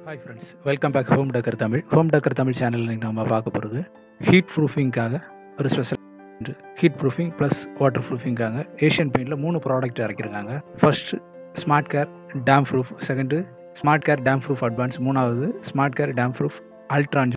hi friends welcome back home Takkar Tamil home Takkar Tamil சேனலில் நம்ம பார்க்க போகிறது ஹீட் ப்ரூஃபிங்காக ஒரு special heat proofing plus water ப்ரூஃபிங்காக ஏஷியன் பெயிண்டில் மூணு ப்ராடக்ட் இறக்கிருக்காங்க first smart care damp proof second smart care damp proof advance மூணாவது ஸ்மார்ட் கேர் டேம் ப்ரூஃப் அல்ட்ரான்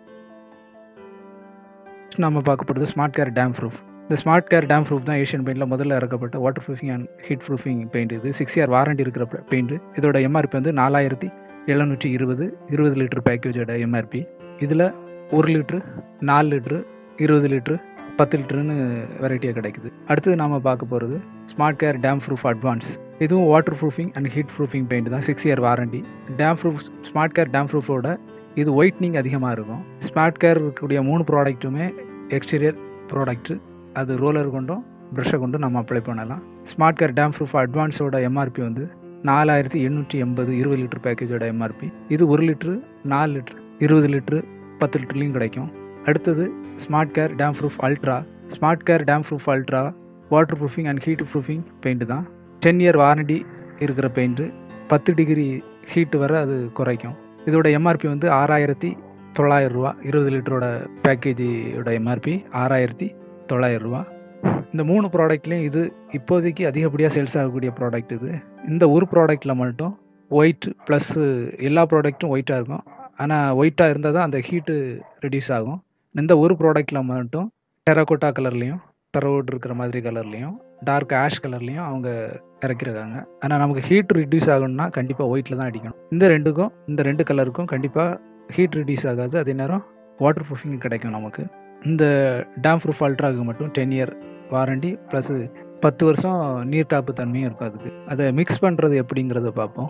நம்ம பார்க்க போகிறது ஸ்மார்ட் கேர் டேம் ப்ரூஃப் இந்த ஸ்மார்ட் கேர் டேம் ப்ரூஃப் தான் ஏஷியன் பெயிண்டில் முதல்ல இறக்கப்பட்ட water proofing and heat proofing paint இது சிக்ஸ் இயர் வாரண்டி இருக்கிற பெயிண்ட் இதோட எம்ஆர்பி வந்து நாலாயிரத்தி எழுநூற்றி இருபது இருபது லிட்டர் பேக்கேஜோட எம்ஆர்பி இதில் ஒரு லிட்ரு நாலு லிட்ரு இருபது லிட்ரு பத்து லிட்டருன்னு வெரைட்டியாக கிடைக்குது அடுத்தது நாம் பார்க்க போகிறது smart care damp proof advance இதுவும் water proofing and heat proofing paint தான் six year warranty damp proof smart care damp ப்ரூஃபோட இது ஒயிட்னிங் அதிகமாக இருக்கும் ஸ்மார்ட் கேர் இருக்கக்கூடிய மூணு ப்ராடக்ட்டுமே எக்ஸ்டீரியர் ப்ராடக்ட்டு அது ரோலர் கொண்டும் ப்ரஷ்ஷை கொண்டும் நம்ம அப்ளை பண்ணலாம் ஸ்மார்ட் கேர் டேம் ப்ரூஃப் அட்வான்ஸோட எம்ஆர்பி வந்து நாலாயிரத்தி எண்ணூற்றி எண்பது இருபது லிட்டர் பேக்கேஜோட எம்ஆர்பி இது ஒரு லிட்ரு நாலு லிட்ரு இருபது லிட்ரு பத்து லிட்டர்லேயும் கிடைக்கும் அடுத்தது smart care damp proof ultra smart care damp proof ultra water proofing and heat proofing paint தான் டென் இயர் வாரண்டி இருக்கிற பெயிண்ட்டு பத்து டிகிரி ஹீட் வர அது குறைக்கும் இதோட எம்ஆர்பி வந்து ஆறாயிரத்தி தொள்ளாயிரம் ரூபா இருபது லிட்டரோட பேக்கேஜோட எம்ஆர்பி ஆறாயிரத்தி தொள்ளாயிரம் ரூபா இந்த மூணு ப்ராடக்ட்லேயும் இது இப்போதைக்கு அதிகப்படியாக சேல்ஸ் ஆகக்கூடிய ப்ராடக்ட் இது இந்த ஒரு ப்ராடக்ட்டில் மட்டும் ஒயிட் ப்ளஸ்ஸு எல்லா ப்ராடக்ட்டும் ஒயிட்டாக இருக்கும் ஆனால் ஒயிட்டாக இருந்தால் தான் அந்த ஹீட்டு ரெடியூஸ் ஆகும் இந்த ஒரு ப்ராடக்ட்டில் மட்டும் டெரகோட்டா கலர்லேயும் தரவோடு இருக்கிற மாதிரி கலர்லேயும் டார்க் ஆஷ் கலர்லேயும் அவங்க இறக்கிருக்காங்க ஆனால் நமக்கு ஹீட் ரிடியூஸ் ஆகணும்னா கண்டிப்பாக ஒயிட்டில் தான் அடிக்கணும் இந்த ரெண்டுக்கும் இந்த ரெண்டு கலருக்கும் கண்டிப்பாக ஹீட் ரிடியூஸ் ஆகாது அதே நேரம் வாட்டர் ப்ரூஃபிங் கிடைக்கும் நமக்கு இந்த டேம் ப்ரூஃப் அல்ட்ராவுக்கு மட்டும் டென் இயர் வாரண்டி ப்ளஸ் பத்து வருஷம் நீர்க்காப்பு தன்மையும் இருக்கும் அதுக்கு அதை மிக்ஸ் பண்ணுறது எப்படிங்கிறத பார்ப்போம்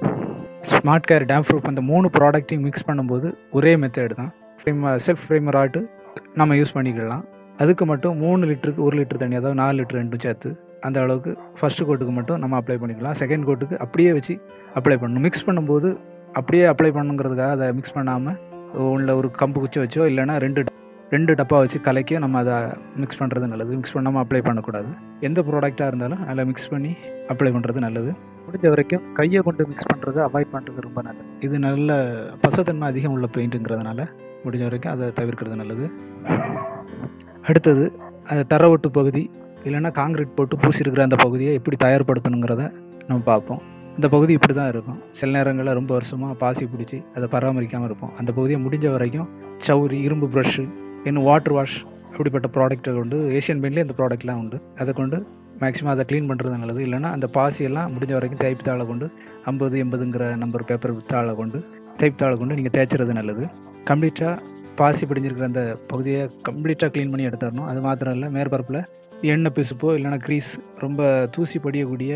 ஸ்மார்ட் கேர் டேம் ப்ரூஃப் அந்த மூணு ப்ராடக்ட்டையும் மிக்ஸ் பண்ணும்போது ஒரே மெத்தட் தான் ஃப்ரேம் செல்ஃப் ஃப்ரேமர் ஆட்டு நம்ம யூஸ் பண்ணிக்கலாம் அதுக்கு மட்டும் மூணு லிட்டருக்கு ஒரு லிட்டர் தண்ணி அதாவது நாலு லிட்டர் ரெண்டும் சேர்த்து அந்த அளவுக்கு ஃபஸ்ட்டு கோட்டுக்கு மட்டும் நம்ம அப்ளை பண்ணிக்கலாம் செகண்ட் கோட்டுக்கு அப்படியே வச்சு அப்ளை பண்ணணும் மிக்ஸ் பண்ணும்போது அப்படியே அப்ளை பண்ணுங்கிறதுக்காக அதை மிக்ஸ் பண்ணாமல் ஒன்றில் ஒரு கம்பு குச்சி வச்சோ இல்லைனா ரெண்டு ரெண்டு டப்பா வச்சு கலக்கி நம்ம அதை மிக்ஸ் பண்ணுறது நல்லது மிக்ஸ் பண்ணாமல் அப்ளை பண்ணக்கூடாது எந்த ப்ராடக்டாக இருந்தாலும் அதில் மிக்ஸ் பண்ணி அப்ளை பண்ணுறது நல்லது முடிஞ்ச வரைக்கும் கையை கொண்டு மிக்ஸ் பண்ணுறதை அவாய்ட் பண்ணுறது ரொம்ப நல்லது இது நல்ல பசத்தன்மை அதிகம் உள்ள பெயிண்ட்டுங்கிறதுனால முடிஞ்ச வரைக்கும் அதை தவிர்க்கிறது நல்லது அடுத்தது அந்த தரவட்டு பகுதி இல்லைன்னா காங்கிரீட் போட்டு பூசிருக்கிற அந்த பகுதியை எப்படி தயார்படுத்தணுங்கிறத நம்ம பார்ப்போம் இந்த பகுதி இப்படி தான் இருக்கும் சில நேரங்களில் ரொம்ப வருஷமாக பாசி பிடிச்சி அதை பராமரிக்காமல் இருப்போம் அந்த பகுதியை முடிஞ்ச வரைக்கும் சவுரி இரும்பு ப்ரஷ்ஷு இன்னும் வாட்டர் வாஷ் அப்படிப்பட்ட ப்ராடக்ட்டை கொண்டு ஏஷியன் பெயின்லேயே இந்த ப்ராடக்ட்லாம் உண்டு அதை கொண்டு மேக்ஸிமம் அதை க்ளீன் பண்ணுறது நல்லது இல்லைனா அந்த பாசியெல்லாம் முடிஞ்ச வரைக்கும் தேய்ப்பு தாளை கொண்டு ஐம்பது எண்பதுங்கிற நம்பர் பேப்பர் தாளை கொண்டு தேய்ப்பு தாளை கொண்டு நீங்கள் தேய்ச்சிறது நல்லது கம்ப்ளீட்டாக பாசி பிடிஞ்சிருக்கிற அந்த பகுதியை கம்ப்ளீட்டாக க்ளீன் பண்ணி எடுத்துடணும் அது மாத்திரம் இல்லை மேற்பரப்பில் எண்ணெய் பிசுப்போ இல்லைனா க்ரீஸ் ரொம்ப தூசி படியக்கூடிய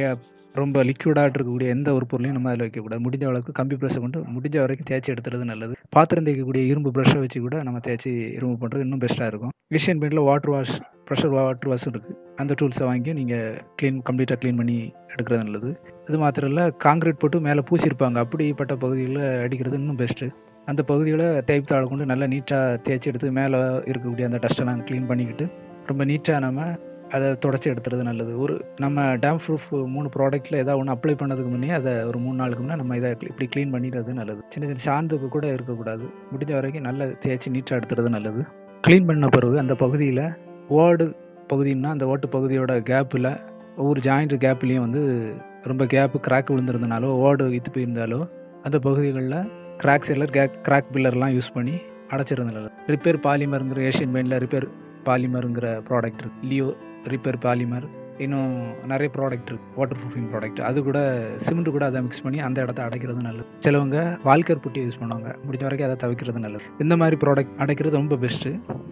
ரொம்ப லிக்விடாக இருக்கக்கூடிய எந்த ஒரு பொருளையும் நம்ம அதில் வைக்கக்கூடாது முடிஞ்ச அளவுக்கு கம்பி ப்ரெஷ்ஷை கொண்டு முடிஞ்ச வரைக்கும் தேய்ச்சி எடுத்துறது நல்லது பாத்திரம் தேய்க்கக்கூடிய இரும்பு ப்ரஷ்ஷை வச்சு கூட நம்ம தேய்ச்சி ரிமூவ் பண்ணுறது இன்னும் பெஸ்ட்டாக இருக்கும் ஏஷியன் பெயிண்டில் water wash pressure water wash இருக்குது அந்த டூல்ஸை வாங்கி நீங்கள் க்ளீன் கம்ப்ளீட்டாக க்ளீன் பண்ணி எடுக்கிறது நல்லது இது மாத்திரம் இல்லை காங்கிரீட் போட்டு மேலே பூசியிருப்பாங்க அப்படிப்பட்ட பகுதியில் அடிக்கிறது இன்னும் பெஸ்ட்டு அந்த பகுதியில் டேப் தாளை கொண்டு நல்லா நீட்டாக தேய்ச்சி எடுத்து மேலே இருக்கக்கூடிய அந்த டஸ்ட்டெல்லாம் க்ளீன் பண்ணிக்கிட்டு ரொம்ப நீட்டாக நம்ம அதை தொடச்சி எடுத்துறது நல்லது ஒரு நம்ம டேம் ப்ரூஃப் மூணு ப்ராடக்ட்டில் ஏதாவது ஒன்று அப்ளை பண்ணதுக்கு முன்னே அதை ஒரு மூணு நாளுக்கு முன்னே நம்ம இதை இப்படி க்ளீன் பண்ணிடுறது நல்லது சின்ன சின்ன சாந்துக்கு கூட இருக்கக்கூடாது முடிஞ்ச வரைக்கும் நல்லா தேய்ச்சி நீட்டாக எடுத்துறது நல்லது க்ளீன் பண்ண பிறகு அந்த பகுதியில் ஓடு பகுதின்னா அந்த ஓட்டு பகுதியோட கேப்பில் ஒவ்வொரு ஜாயிண்ட் கேப்லேயும் வந்து ரொம்ப கேப்பு கிராக் விழுந்திருந்தனாலோ ஓடு இத்து போயிருந்தாலோ அந்த பகுதிகளில் கிராக்ஸ் எல்லாம் கே கிராக் பில்லர்லாம் யூஸ் பண்ணி அடைச்சிருந்த நல்லது ரிப்பேர் பாலிமருங்கிற ஏஷியன் பெயிண்டில் ரிப்பேர் பாலிமருங்கிற ப்ராடக்ட் இருக்குது லியோ ரிப்பேர் பாலிமர் இன்னும் நிறைய ப்ராடக்ட் இருக்குது வாட்டர் ப்ரூஃபிங் ப்ராடக்ட் அது கூட சிமெண்ட் கூட அதை மிக்ஸ் பண்ணி அந்த இடத்த அடைக்கிறது நல்லது சிலவங்க வால்கர் புட்டி யூஸ் பண்ணுவாங்க முடிஞ்ச வரைக்கும் அதை தவிர்க்கிறது நல்லது இந்த மாதிரி ப்ராடக்ட் அடைக்கிறது ரொம்ப பெஸ்ட்டு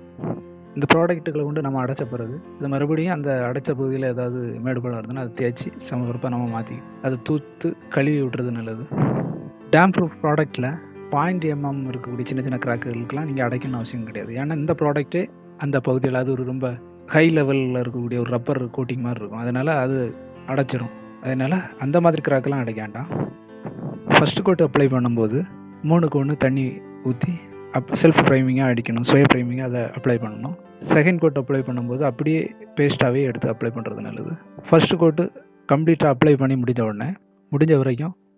இந்த ப்ராடக்ட்டுகளை கொண்டு நம்ம அடைச்ச பிறகு இது மறுபடியும் அந்த அடைச்ச பகுதியில் ஏதாவது மேடுபடம் இருந்ததுன்னா அதை தேய்ச்சி சமபரப்பாக நம்ம மாற்றி அதை தூத்து கழுவி விட்டுறது நல்லது டேம் ப்ரூஃப் ப்ராடக்ட்டில் பாயிண்ட் எம்எம் இருக்கக்கூடிய சின்ன சின்ன கிராக்குகளுக்கெல்லாம் நீங்கள் அடைக்கணும்னு அவசியம் கிடையாது ஏன்னா இந்த ப்ராடக்ட்டே அந்த பகுதியில் அது ஒரு ரொம்ப ஹை லெவலில் இருக்கக்கூடிய ஒரு ரப்பர் கோட்டிங் மாதிரி இருக்கும் அதனால் அது அடைச்சிரும் அதனால் அந்த மாதிரி கிராக்கெல்லாம் அடைக்க வேண்டாம் ஃபஸ்ட்டு கோட் அப்ளை பண்ணும்போது மூணுக்கு ஒன்று தண்ணி ஊற்றி அப் செல்ஃப் ப்ரைமிங்காக அடிக்கணும் சுய ப்ரைமிங்காக அதை அப்ளை பண்ணணும் செகண்ட் கோட் அப்ளை பண்ணும்போது அப்படியே பேஸ்ட்டாகவே எடுத்து அப்ளை பண்ணுறது நல்லது ஃபஸ்ட்டு கோட்டு கம்ப்ளீட்டாக அப்ளை பண்ணி முடிஞ்ச உடனே முடிஞ்ச வரைக்கும்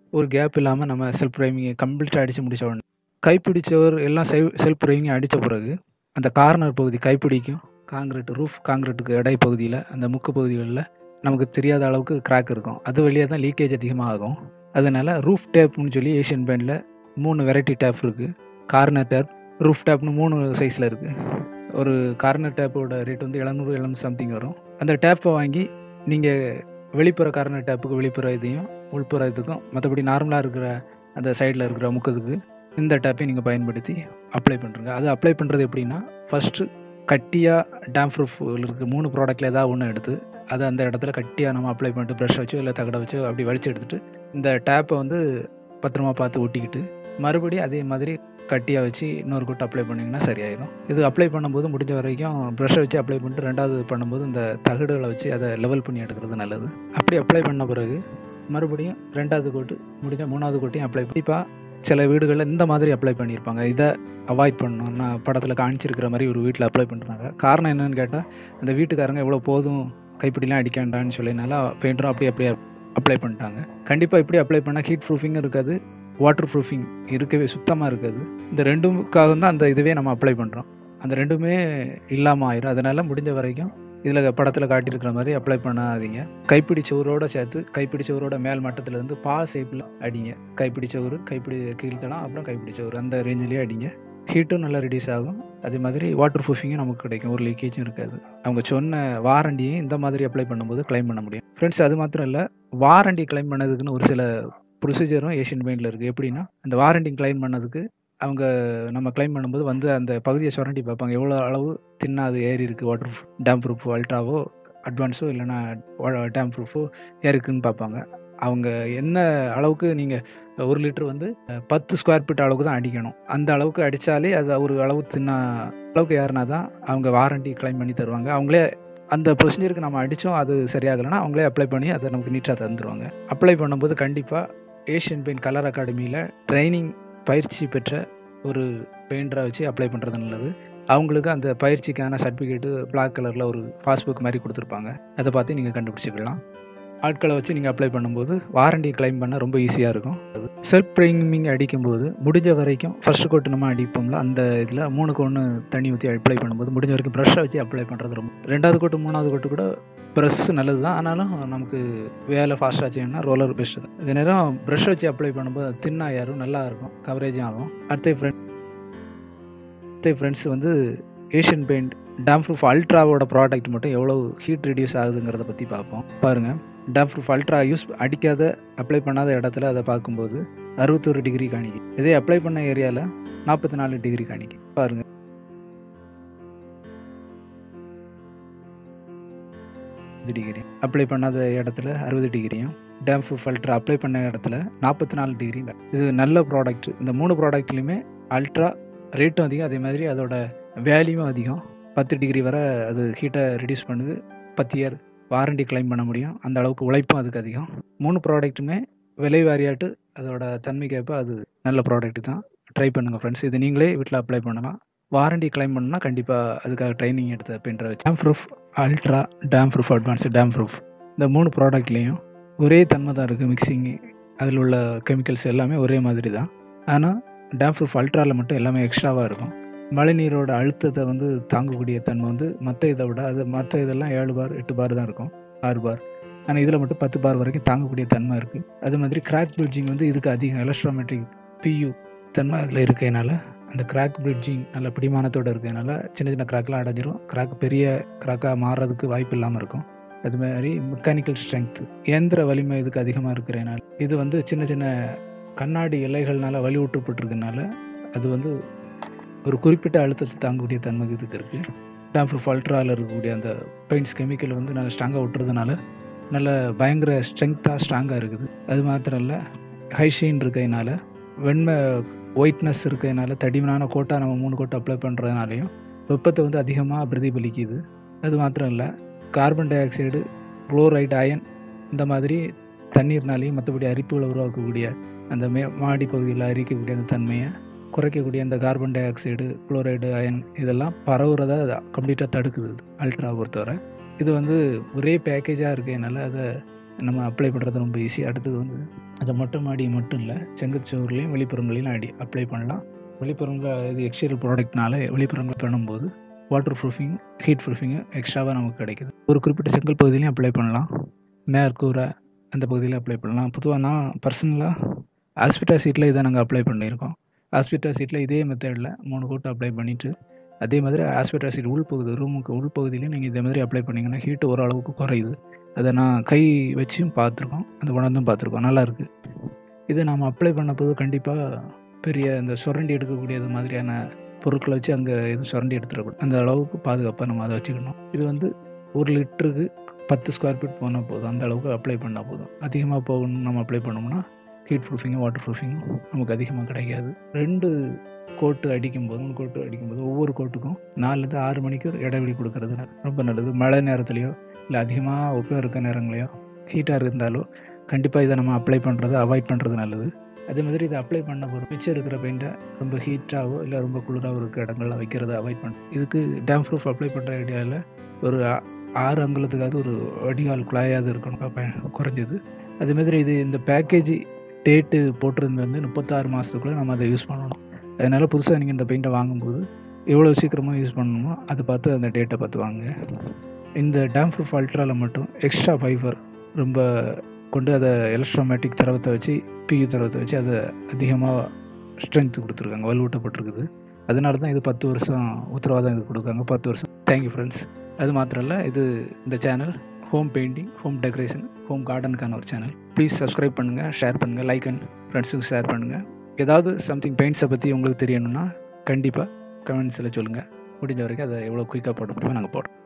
ஒரு கேப் இல்லாமல் நம்ம செல்ஃப் ப்ரைமிங்கை கம்ப்ளீட்டாக அடித்து முடிச்ச உடனே கைப்பிடி சுவர் எல்லாம் செல் செல்ஃப் ப்ரைமிங் அடித்த பிறகு அந்த கார்னர் பகுதி கைப்பிடிக்கும் காங்கிரீட் ரூஃப் காங்கிரீட்டுக்கு இடை பகுதியில் அந்த முக்கு பகுதிகளில் நமக்கு தெரியாத அளவுக்கு கிராக் இருக்கும் அது வழியாக தான் லீக்கேஜ் அதிகமாக ஆகும் அதனால் ரூஃப் டேப்னு சொல்லி ஏஷியன் பெயிண்டில் மூணு வெரைட்டி டேப் இருக்குது கார்னர் டேப் ரூஃப் டேப்னு மூணு சைஸில் இருக்குது ஒரு கார்னர் டேப்போட ரேட் வந்து எழுநூறு எழுநூறு சம்திங் வரும் அந்த டேப்பை வாங்கி நீங்கள் வெளிப்புற கார்னர் டேப்புக்கு வெளிப்புற இதையும் உள்புற இதுக்கும் மற்றபடி நார்மலாக இருக்கிற அந்த சைடில் இருக்கிற முக்கத்துக்கு இந்த டேப்பை நீங்கள் பயன்படுத்தி அப்ளை பண்ணுறங்க அது அப்ளை பண்ணுறது எப்படின்னா ஃபஸ்ட்டு கட்டியாக டேம் ப்ரூஃப் இருக்க மூணு ப்ராடக்ட்டில் ஏதாவது ஒன்று எடுத்து அதை அந்த இடத்துல கட்டியாக நம்ம அப்ளை பண்ணிட்டு ப்ரஷ் வச்சோ இல்லை தகடை வச்சோ அப்படி வலிச்சு எடுத்துகிட்டு இந்த டேப்பை வந்து பத்திரமா பார்த்து ஒட்டிக்கிட்டு மறுபடியும் அதே மாதிரி கட்டியாக வச்சு இன்னொரு கொட்டு அப்ளை பண்ணிங்கன்னா சரியாயிடும் இது அப்ளை பண்ணும்போது முடிஞ்ச வரைக்கும் ப்ரஷ்ஷை வச்சு அப்ளை பண்ணிட்டு ரெண்டாவது பண்ணும்போது இந்த தகடுகளை வச்சு அதை லெவல் பண்ணி எடுக்கிறது நல்லது அப்படி அப்ளை பண்ண பிறகு மறுபடியும் ரெண்டாவது கோட்டு முடிஞ்ச மூணாவது கோட்டையும் அப்ளை கண்டிப்பாக சில வீடுகளில் இந்த மாதிரி அப்ளை பண்ணியிருப்பாங்க இதை அவாய்ட் பண்ணணும் நான் படத்தில் காமிச்சிருக்கிற மாதிரி ஒரு வீட்டில் அப்ளை பண்ணுறாங்க காரணம் என்னன்னு கேட்டால் அந்த வீட்டுக்காரங்க எவ்வளோ போதும் கைப்பிடிலாம் அடிக்காண்டான்னு சொல்லினால பெயிண்டரும் அப்படி அப்படியே அப்ளை பண்ணிட்டாங்க கண்டிப்பாக இப்படி அப்ளை பண்ணால் ஹீட் ப்ரூஃபிங்கும் இருக்காது வாட்டர் ப்ரூஃபிங் இருக்கவே சுத்தமாக இருக்காது இந்த ரெண்டுக்காக தான் அந்த இதுவே நம்ம அப்ளை பண்ணுறோம் அந்த ரெண்டுமே இல்லாமல் ஆயிரும் அதனால் முடிஞ்ச வரைக்கும் இதில் படத்தில் காட்டியிருக்கிற மாதிரி அப்ளை பண்ணாதீங்க கைப்பிடி சோரோட சேர்த்து கைப்பிடி சோரோட மேல் மட்டத்துலேருந்து பா ஷேப்பில் அடிங்க கைப்பிடி சோறு கைப்பிடி கீழ்த்தடம் அப்புறம் கைப்பிடி சோறு அந்த ரேஞ்சிலேயே அடிங்க ஹீட்டும் நல்லா ரெடியூஸ் ஆகும் அதே மாதிரி வாட்டர் ப்ரூஃபிங்கும் நமக்கு கிடைக்கும் ஒரு லீக்கேஜும் இருக்காது அவங்க சொன்ன வாரண்டியும் இந்த மாதிரி அப்ளை பண்ணும்போது கிளைம் பண்ண முடியும் ஃப்ரெண்ட்ஸ் அது மாத்திரம் இல்லை வாரண்டி கிளைம் பண்ணதுக்குன்னு ஒரு சில ப்ரொசீஜரும் ஏஷியன் பெயிண்டில் இருக்குது எப்படின்னா அந்த வாரண்டி கிளைம் பண்ணதுக்கு அவங்க நம்ம கிளைம் பண்ணும்போது வந்து அந்த பகுதியை சுரண்டி பார்ப்பாங்க எவ்வளோ அளவு தின்னா அது ஏறி இருக்குது வாட்டர் ப்ரூஃப் டேம் ப்ரூஃப் அல்ட்ராவோ அட்வான்ஸோ இல்லைனா டேம் ப்ரூஃபோ ஏறிக்குன்னு பார்ப்பாங்க அவங்க என்ன அளவுக்கு நீங்கள் ஒரு லிட்டர் வந்து பத்து ஸ்கொயர் ஃபீட் அளவுக்கு தான் அடிக்கணும் அந்த அளவுக்கு அடித்தாலே அது ஒரு அளவு சின்ன அளவுக்கு ஏறினா தான் அவங்க வாரண்டி கிளைம் பண்ணி தருவாங்க அவங்களே அந்த ப்ரொசீஜருக்கு நம்ம அடித்தோம் அது சரியாகலைன்னா அவங்களே அப்ளை பண்ணி அதை நமக்கு நீட்டாக தந்துடுவாங்க அப்ளை பண்ணும்போது கண்டிப்பாக ஏஷியன் பெயிண்ட் கலர் அகாடமியில் ட்ரைனிங் பயிற்சி பெற்ற ஒரு பெயிண்டரை வச்சு அப்ளை பண்ணுறது நல்லது அவங்களுக்கு அந்த பயிற்சிக்கான சர்டிஃபிகேட்டு பிளாக் கலரில் ஒரு பாஸ்புக் மாதிரி கொடுத்துருப்பாங்க அதை பார்த்து நீங்கள் கண்டுபிடிச்சிக்கலாம் ஆட்களை வச்சு நீங்கள் அப்ளை பண்ணும்போது வாரண்டி கிளைம் பண்ண ரொம்ப ஈஸியாக இருக்கும் செல்ஃப் ப்ரைமிங் அடிக்கும்போது முடிஞ்ச வரைக்கும் ஃபர்ஸ்ட் கோட்டு நம்ம அடிப்போம்ல அந்த இதில் மூணுக்கு ஒன்று தண்ணி ஊற்றி அப்ளை பண்ணும்போது முடிஞ்ச வரைக்கும் ப்ரஷ்ஷை வச்சு அப்ளை பண்ணுறது ரொம்ப ரெண்டாவது கோட்டு மூணாவது கோட்டு கூட ப்ரெஷ் நல்லது தான் ஆனாலும் நமக்கு வேலை ஃபாஸ்ட்டாக செய்யணும்னா ரோலர் பெஸ்ட்டு தான் இதே நேரம் ப்ரஷ் வச்சு அப்ளை பண்ணும்போது தின்னாக யாரும் நல்லா இருக்கும் கவரேஜும் ஆகும் அடுத்த ஃப்ரெண்ட் அடுத்த ஃப்ரெண்ட்ஸ் வந்து ஏஷியன் பெயிண்ட் டேம் ப்ரூஃப் அல்ட்ராவோட ப்ராடக்ட் மட்டும் எவ்வளோ ஹீட் ரெடியூஸ் ஆகுதுங்கிறத பற்றி பார்ப்போம் பாருங்கள் டேம் ப்ரூஃப் அல்ட்ரா யூஸ் அடிக்காத அப்ளை பண்ணாத இடத்துல அதை பார்க்கும்போது அறுபத்தொரு டிகிரி காணிக்கும் இதே அப்ளை பண்ண ஏரியாவில் நாற்பத்தி நாலு டிகிரி காணிக்கும் பாருங்கள் டிகிரி அப்ளை பண்ணாத இடத்துல அறுபது டிகிரியும் டேம் ப்ரூஃப் அல்ட்ரா அப்ளை பண்ண இடத்துல நாற்பத்தி நாலு டிகிரி இது நல்ல ப்ராடக்ட் இந்த மூணு ப்ராடக்ட்லையுமே அல்ட்ரா ரேட்டும் அதிகம் அதே மாதிரி அதோட வேல்யூவும் அதிகம் பத்து டிகிரி வரை அது ஹீட்டை ரெடியூஸ் பண்ணுது பத்து இயர் வாரண்டி கிளைம் பண்ண முடியும் அந்த அளவுக்கு உழைப்பும் அதுக்கு அதிகம் மூணு ப்ராடக்ட்டுமே விலை வாரியாட்டு அதோட தன்மைக்கேற்ப அது நல்ல ப்ராடக்ட் தான் ட்ரை பண்ணுங்கள் ஃப்ரெண்ட்ஸ் இது நீங்களே வீட்டில் அப்ளை பண்ணலாம் வாரண்டி கிளைம் பண்ணால் கண்டிப்பாக அதுக்காக ட்ரைனிங் எடுத்த பின்னர் வச்சு damp proof ultra damp proof advance damp proof இந்த மூணு ப்ராடக்ட்லேயும் ஒரே தன்மை தான் இருக்குது மிக்சிங் அதில் உள்ள கெமிக்கல்ஸ் எல்லாமே ஒரே மாதிரி தான் ஆனால் டேம் ப்ரூஃப் அல்ட்ராவில் மட்டும் எல்லாமே எக்ஸ்ட்ராவாக இருக்கும் மழை நீரோட அழுத்தத்தை வந்து தாங்கக்கூடிய தன்மை வந்து மற்ற இதை விட அது மற்ற இதெல்லாம் ஏழு பார் எட்டு பார் தான் இருக்கும் ஆறு பார் ஆனால் இதில் மட்டும் பத்து பார் வரைக்கும் தாங்கக்கூடிய தன்மை இருக்குது அது மாதிரி கிராக் பிரிட்ஜிங் வந்து இதுக்கு அதிகம் எலக்ட்ரோமேட்டிக் பியூ தன்மை அதில் இருக்கிறதுனால அந்த கிராக் பிரிட்ஜிங் நல்ல பிடிமானத்தோடு இருக்கிறதுனால சின்ன சின்ன கிராக்லாம் அடைஞ்சிரும் கிராக் பெரிய கிராக்காக மாறுறதுக்கு வாய்ப்பு இல்லாமல் இருக்கும் அது மாதிரி மெக்கானிக்கல் ஸ்ட்ரென்த் இயந்திர வலிமை இதுக்கு அதிகமாக இருக்கிறதுனால இது வந்து சின்ன சின்ன கண்ணாடி இலைகள்னால வலிவுட்டுப்பட்டிருக்கனால அது வந்து ஒரு குறிப்பிட்ட அழுத்தத்தை தாங்கக்கூடிய தன்மை இதுக்கு இருக்குது டேம் ப்ரூஃப் அல்ட்ராவில் இருக்கக்கூடிய அந்த பெயிண்ட்ஸ் கெமிக்கல் வந்து நல்லா ஸ்ட்ராங்காக விட்டுறதுனால நல்ல பயங்கர ஸ்ட்ரென்த்தாக ஸ்ட்ராங்காக இருக்குது அது மாத்திரம் இல்லை ஹைஷீன் இருக்கிறதுனால வெண்மை ஒயிட்னஸ் இருக்கிறதுனால தடிமனான கோட்டா நம்ம மூணு கோட்டை அப்ளை பண்ணுறதுனாலையும் வெப்பத்தை வந்து அதிகமாக பிரதிபலிக்குது அது மாத்திரம் இல்லை carbon dioxide chloride ion இந்த மாதிரி தண்ணீர்னாலையும் மற்றபடி அரிப்புகளை உருவாக்கக்கூடிய அந்த மே மாடி பகுதியில் அரிக்கக்கூடிய அந்த தன்மையை குறைக்கக்கூடிய அந்த carbon dioxide chloride ion இதெல்லாம் பரவுறத கம்ப்ளீட்டாக தடுக்குது அல்ட்ரா பொறுத்தவரை இது வந்து ஒரே பேக்கேஜாக இருக்கிறதுனால அதை நம்ம அப்ளை பண்ணுறது ரொம்ப ஈஸி அடுத்தது வந்து அதை மொட்டை மாடி மட்டும் இல்லை செங்கச்சோர்லேயும் வெளிப்புறங்களையும் அடி அப்ளை பண்ணலாம் வெளிப்புறங்கள் இது எக்ஸ்டீரியல் ப்ராடக்ட்னால வெளிப்புறங்கள் பண்ணும்போது வாட்டர் ப்ரூஃபிங் ஹீட் ப்ரூஃபிங்கு எக்ஸ்ட்ராவாக நமக்கு கிடைக்குது ஒரு குறிப்பிட்ட செங்கல் பகுதியிலையும் அப்ளை பண்ணலாம் மேற்கூரை அந்த பகுதியில் அப்ளை பண்ணலாம் பொதுவாக நான் பர்சனலாக ஆஸ்பிட்டா சீட்டில் இதை நாங்கள் அப்ளை பண்ணியிருக்கோம் ஆஸ்பிட்டா சீட்டில் இதே மெத்தடில் மூணு கோட்டு அப்ளை பண்ணிவிட்டு அதே மாதிரி ஆஸ்பிட்டா சீட் உள்பகுதி ரூமுக்கு உள்பகுதியிலையும் நீங்கள் இதே மாதிரி அப்ளை பண்ணிங்கன்னா ஹீட்டு ஓரளவுக்கு குறையுது அதை நான் கை வச்சும் பார்த்துருக்கோம் அந்த உணர்ந்தும் பார்த்துருக்கோம் நல்லாயிருக்கு இதை நாம் அப்ளை பண்ண போது கண்டிப்பாக பெரிய இந்த சுரண்டி எடுக்கக்கூடியது மாதிரியான பொருட்களை வச்சு அங்கே எதுவும் சுரண்டி எடுத்துடக்கூடாது அந்த அளவுக்கு பாதுகாப்பாக நம்ம அதை வச்சுக்கணும் இது வந்து ஒரு லிட்டருக்கு பத்து ஸ்கொயர் ஃபீட் போனால் போதும் அந்த அளவுக்கு அப்ளை பண்ணால் போதும் அதிகமாக போகணும் நம்ம அப்ளை பண்ணோம்னா ஹீட் ப்ரூஃபிங்கும் வாட்டர் ப்ரூஃபிங்கும் நமக்கு அதிகமாக கிடைக்காது ரெண்டு கோட்டு அடிக்கும்போது மூணு கோட்டு அடிக்கும்போது ஒவ்வொரு கோட்டுக்கும் நாலுலேருந்து ஆறு மணிக்கு இடைவெளி கொடுக்கறது ரொம்ப நல்லது மழை நேரத்துலையோ இல்லை அதிகமாக வெப்பம் இருக்க நேரங்களையோ ஹீட்டாக இருந்தாலோ கண்டிப்பாக இதை நம்ம அப்ளை பண்ணுறது அவாய்ட் பண்ணுறது நல்லது அதே மாதிரி இதை அப்ளை பண்ண போகிறோம் மிச்சம் இருக்கிற பெயிண்ட்டை ரொம்ப ஹீட்டாகவோ இல்லை ரொம்ப குளிராகவோ இருக்கிற இடங்கள்ல வைக்கிறத அவாய்ட் பண்ண இதுக்கு டேம் ப்ரூஃப் அப்ளை பண்ணுற ஐடியாவில் ஒரு ஆறு அங்குலத்துக்காவது ஒரு வடிகால் குழாயாவது இருக்கணும் குறைஞ்சது அதே மாதிரி இது இந்த பேக்கேஜ் டேட்டு போட்டிருந்தது வந்து முப்பத்தாறு மாதத்துக்குள்ளே நம்ம அதை யூஸ் பண்ணணும் அதனால் புதுசாக நீங்கள் இந்த பெயிண்ட்டை வாங்கும்போது எவ்வளோ சீக்கிரமாக யூஸ் பண்ணணுமோ அதை பார்த்து அந்த டேட்டை பார்த்து வாங்க இந்த டேம் ப்ரூஃப் அல்ட்ராவில் மட்டும் எக்ஸ்ட்ரா ஃபைபர் ரொம்ப கொண்டு அதை எலக்ட்ரோமேட்டிக் தரவத்தை வச்சு பியூ தரவத்தை வச்சு அதை அதிகமாக ஸ்ட்ரென்த் கொடுத்துருக்காங்க வலுவூட்டப்பட்டிருக்குது அதனால தான் இது பத்து வருஷம் உத்தரவாதம் இது கொடுக்காங்க பத்து வருஷம் தேங்க்யூ ஃப்ரெண்ட்ஸ் அது மாத்திரம் இல்லை இது இந்த channel home painting home decoration home கார்டனுக்கான ஒரு சேனல் ப்ளீஸ் சப்ஸ்கிரைப் பண்ணுங்கள் ஷேர் பண்ணுங்கள் லைக் அண்ட் ஃப்ரெண்ட்ஸுக்கு ஷேர் பண்ணுங்கள் ஏதாவது சம்திங் பெயிண்ட்ஸை பற்றி உங்களுக்கு தெரியணும்னா கண்டிப்பாக கமெண்ட்ஸில் சொல்லுங்கள் முடிஞ்ச வரைக்கும் அதை எவ்வளோ குயிக்காக போட முடியுமோ நாங்கள் போடுறோம்